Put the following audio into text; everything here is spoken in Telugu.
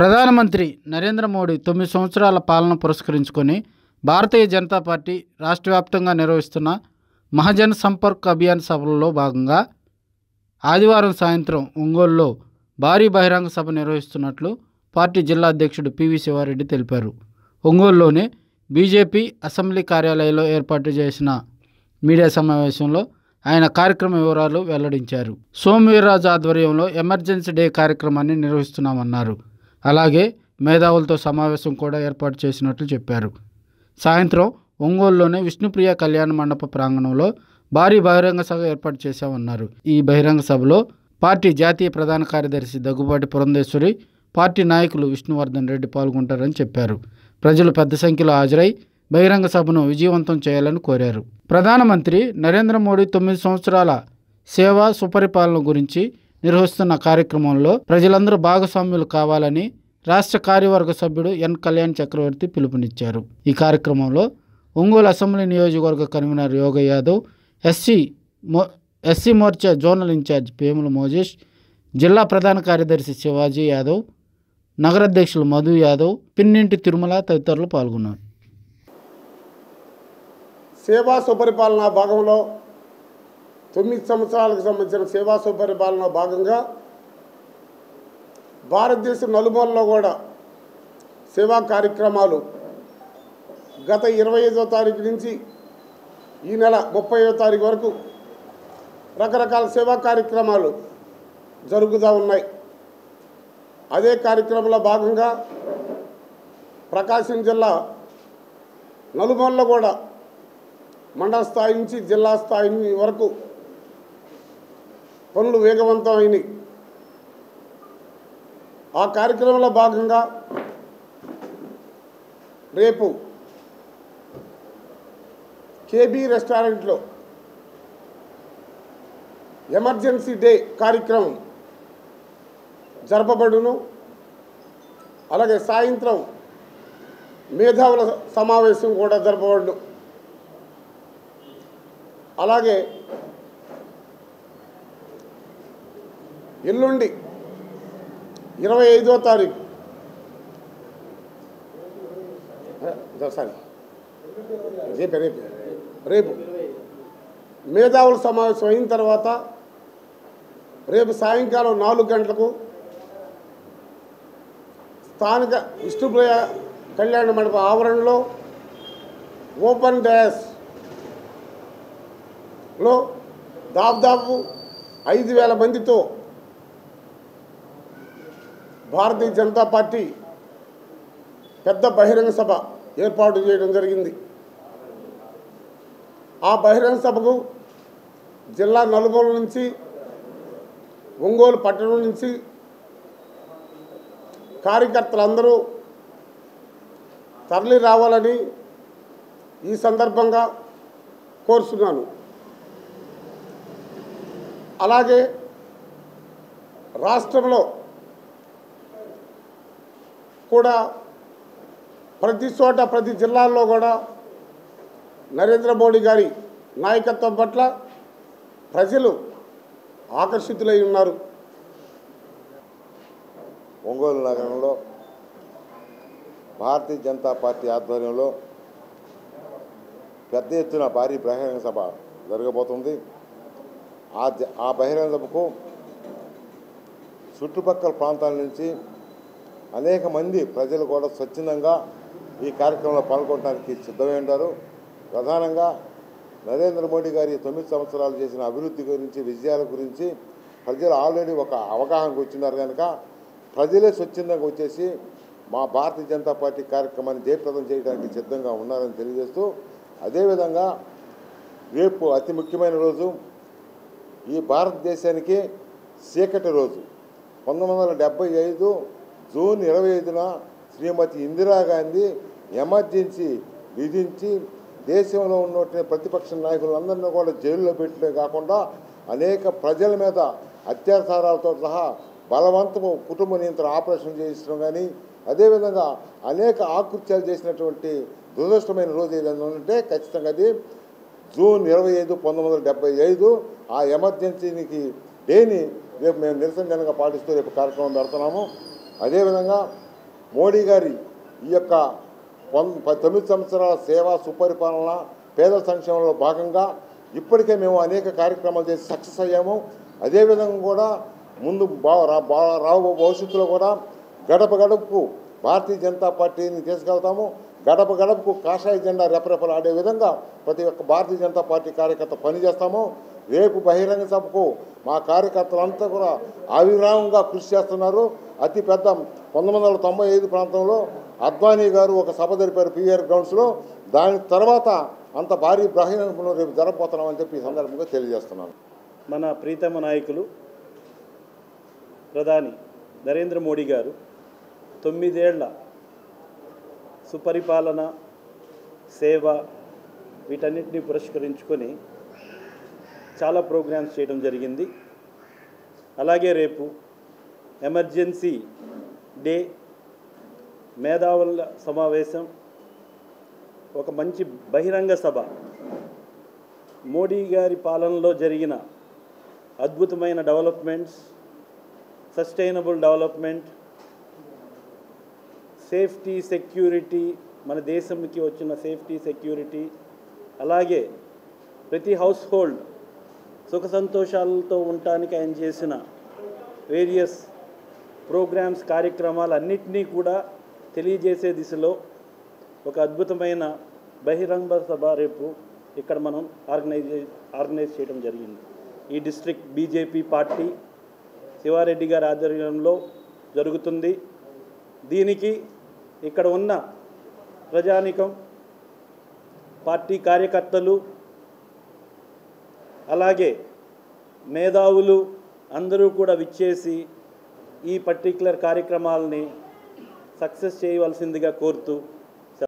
ప్రధానమంత్రి నరేంద్ర మోడీ తొమ్మిది సంవత్సరాల పాలన పురస్కరించుకొని భారతీయ జనతా పార్టీ రాష్ట్ర వ్యాప్తంగా నిర్వహిస్తున్న మహాజన్ సంపర్క్ అభియాన్ సభలలో భాగంగా ఆదివారం సాయంత్రం ఒంగోలులో భారీ బహిరంగ సభ నిర్వహిస్తున్నట్లు పార్టీ జిల్లా అధ్యక్షుడు పివి శివారెడ్డి తెలిపారు ఒంగోలులోని బీజేపీ అసెంబ్లీ కార్యాలయంలో ఏర్పాటు చేసిన మీడియా సమావేశంలో ఆయన కార్యక్రమ వివరాలు వెల్లడించారు సోమవీర్రాజు ఆధ్వర్యంలో ఎమర్జెన్సీ డే కార్యక్రమాన్ని నిర్వహిస్తున్నామన్నారు అలాగే మేధావులతో సమావేశం కూడా ఏర్పాటు చేసినట్లు చెప్పారు సాయంత్రం ఒంగోలులోని విష్ణుప్రియ కళ్యాణ మండప ప్రాంగణంలో భారీ బహిరంగ సభ ఏర్పాటు చేశామన్నారు ఈ బహిరంగ సభలో పార్టీ జాతీయ ప్రధాన కార్యదర్శి దగ్గుబాటి పురంధేశ్వరి పార్టీ నాయకులు విష్ణువర్ధన్ రెడ్డి పాల్గొంటారని చెప్పారు ప్రజలు పెద్ద సంఖ్యలో హాజరై బహిరంగ సభను విజయవంతం చేయాలని కోరారు ప్రధానమంత్రి నరేంద్ర మోడీ తొమ్మిది సంవత్సరాల సేవ సుపరిపాలన గురించి నిర్వహిస్తున్న కార్యక్రమంలో ప్రజలందరూ భాగస్వామ్యులు కావాలని రాష్ట్ర కార్యవర్గ సభ్యుడు ఎన్ కళ్యాణ్ చక్రవర్తి పిలుపునిచ్చారు ఈ కార్యక్రమంలో ఒంగోలు అసెంబ్లీ నియోజకవర్గ కన్వీనర్ యోగ యాదవ్ ఎస్సీ మో SC Morcha zonal incharge Pemula Mojesh జిల్లా ప్రధాన కార్యదర్శి శివాజీ యాదవ్ నగరాధ్యక్షులు మధు యాదవ్ పిన్నింటి తిరుమల తదితరులు పాల్గొన్నారు సేవా సుపరిపాలన భాగంలో తొమ్మిది సంవత్సరాలకు సంబంధించిన సేవా సుపరిపాలన భాగంగా భారతదేశం నలుమూలలో కూడా సేవా కార్యక్రమాలు గత ఇరవై ఐదో తారీఖు నుంచి ఈ నెల ముప్పైదో తారీఖు వరకు రకరకాల సేవా కార్యక్రమాలు జరుగుతూ ఉన్నాయి అదే కార్యక్రమంలో భాగంగా ప్రకాశం జిల్లా నలుమూలలో కూడా మండల స్థాయి నుంచి జిల్లా స్థాయి వరకు పనులు వేగవంతం అయినాయి ఆ కార్యక్రమంలో భాగంగా రేపు కేబీ రెస్టారెంట్లో ఎమర్జెన్సీ డే కార్యక్రమం జరపబడును అలాగే సాయంత్రం మేధావుల సమావేశం కూడా జరపబడును అలాగే ఎల్లుండి ఇరవై ఐదో తారీఖు సారీ రేపు రేపు రేపు మేధావుల సమావేశం అయిన తర్వాత రేపు సాయంకాలం నాలుగు గంటలకు స్థానిక విష్ణుప్రియ కళ్యాణ మండప ఆవరణలో ఓపెన్ డ్యాస్ లో దాదాపు ఐదు వేల మందితో భారతీయ జనతా పార్టీ పెద్ద బహిరంగ సభ ఏర్పాటు చేయడం జరిగింది ఆ బహిరంగ సభకు జిల్లా నలుమూల నుంచి ఒంగోలు పట్టణం నుంచి కార్యకర్తలందరూ తరలి రావాలని ఈ సందర్భంగా కోరుతున్నాను అలాగే రాష్ట్రంలో కూడా ప్రతి చోట ప్రతి జిల్లాల్లో కూడా నరేంద్ర మోడీ గారి నాయకత్వం పట్ల ప్రజలు ఆకర్షితులై ఉన్నారు ఒంగోలు నగరంలో భారతీయ జనతా పార్టీ ఆధ్వర్యంలో పెద్ద ఎత్తున భారీ బహిరంగ సభ జరగబోతుంది ఆ జ- ఆ బహిరంగ సభకు చుట్టుపక్కల ప్రాంతాల నుంచి అనేక మంది ప్రజలు కూడా స్వచ్ఛందంగా ఈ కార్యక్రమంలో పాల్గొనడానికి సిద్ధమై ఉంటారు ప్రధానంగా నరేంద్ర మోడీ గారి తొమ్మిది సంవత్సరాలు చేసిన అభివృద్ధి గురించి విజయాల గురించి ప్రజలు ఆల్రెడీ ఒక అవగాహనకు వచ్చినారు కనుక ప్రజలే స్వచ్ఛందంగా వచ్చేసి మా భారతీయ జనతా పార్టీ కార్యక్రమాన్ని జయప్రదం చేయడానికి సిద్ధంగా ఉన్నారని తెలియజేస్తూ అదేవిధంగా రేపు అతి ముఖ్యమైన రోజు ఈ భారతదేశానికి చీకటి రోజు పంతొమ్మిది వందల డెబ్బై ఐదు జూన్ ఇరవై ఐదున శ్రీమతి ఇందిరాగాంధీ ఎమర్జెన్సీ విధించి దేశంలో ఉన్నటువంటి ప్రతిపక్ష నాయకులందరినీ కూడా జైల్లో పెట్టడమే కాకుండా అనేక ప్రజల మీద అత్యాచారాలతో సహా బలవంతము కుటుంబ నియంత్రణ ఆపరేషన్ చేయించడం కానీ అదేవిధంగా అనేక ఆకృత్యాలు చేసినటువంటి దురదృష్టమైన రోజు ఏదైనా ఉంటే ఖచ్చితంగా అది జూన్ ఇరవై ఐదు పంతొమ్మిది వందల డెబ్బై ఐదు ఆ ఎమర్జెన్సీకి డేని రేపు మేము నిరసన దినంగా పాటిస్తూ రేపు కార్యక్రమం పెడుతున్నాము అదేవిధంగా మోడీ గారి ఈ యొక్క వన్- ప- తొమ్మిది సంవత్సరాల సేవా సుపరిపాలన పేద సంక్షేమంలో భాగంగా ఇప్పటికే మేము అనేక కార్యక్రమాలు చేసి సక్సెస్ అయ్యాము అదేవిధంగా కూడా ముందు బా రా- బా- రాబో భవిష్యత్తులో కూడా గడప గడపకు భారతీయ జనతా పార్టీని తీసుకెళ్తాము గడప గడపకు కాషాయ జెండా రెపరెపలు ఆడే విధంగా ప్రతి ఒక్క భారతీయ జనతా పార్టీ కార్యకర్త పనిచేస్తాము రేపు బహిరంగ సభకు మా కార్యకర్తలంతా కూడా అవిరామంగా కృషి చేస్తున్నారు అతి పెద్ద పంతొమ్మిది వందల తొంభై ఐదు ప్రాంతంలో అద్వానీ గారు ఒక సభ జరిపారు పివిఆర్ గ్రౌండ్స్లో దాని తర్వాత అంత భారీ బహిరంగంలో రేపు జరగబోతున్నామని చెప్పి ఈ సందర్భంగా తెలియజేస్తున్నాను మన ప్రీతమ నాయకులు ప్రధాని నరేంద్ర మోడీ గారు తొమ్మిదేళ్ల సుపరిపాలన సేవ వీటన్నిటిని పురస్కరించుకొని చాలా ప్రోగ్రామ్స్ చేయడం జరిగింది అలాగే రేపు ఎమర్జెన్సీ డే మేధావుల సమావేశం ఒక మంచి బహిరంగ సభ మోడీ గారి పాలనలో జరిగిన అద్భుతమైన developments sustainable development safety security మన దేశంకి వచ్చిన సేఫ్టీ సెక్యూరిటీ అలాగే ప్రతి హౌస్ హోల్డ్ సుఖ సంతోషాలతో ఉండటానికి ఆయన చేసిన వేరియస్ ప్రోగ్రామ్స్ కార్యక్రమాలు అన్నిటినీ కూడా తెలియజేసే దిశలో ఒక అద్భుతమైన బహిరంగ సభ రేపు ఇక్కడ మనం ఆర్గనైజ్ ఆర్గనైజ్ చేయడం జరిగింది ఈ డిస్ట్రిక్ట్ బీజేపీ పార్టీ శివారెడ్డి గారి ఆధ్వర్యంలో జరుగుతుంది దీనికి ఇక్కడ ఉన్న ప్రజానికం పార్టీ కార్యకర్తలు అలాగే మేధావులు అందరూ కూడా విచ్చేసి ఈ పర్టిక్యులర్ కార్యక్రమాలని సక్సెస్ చేయవలసిందిగా కోరుతూ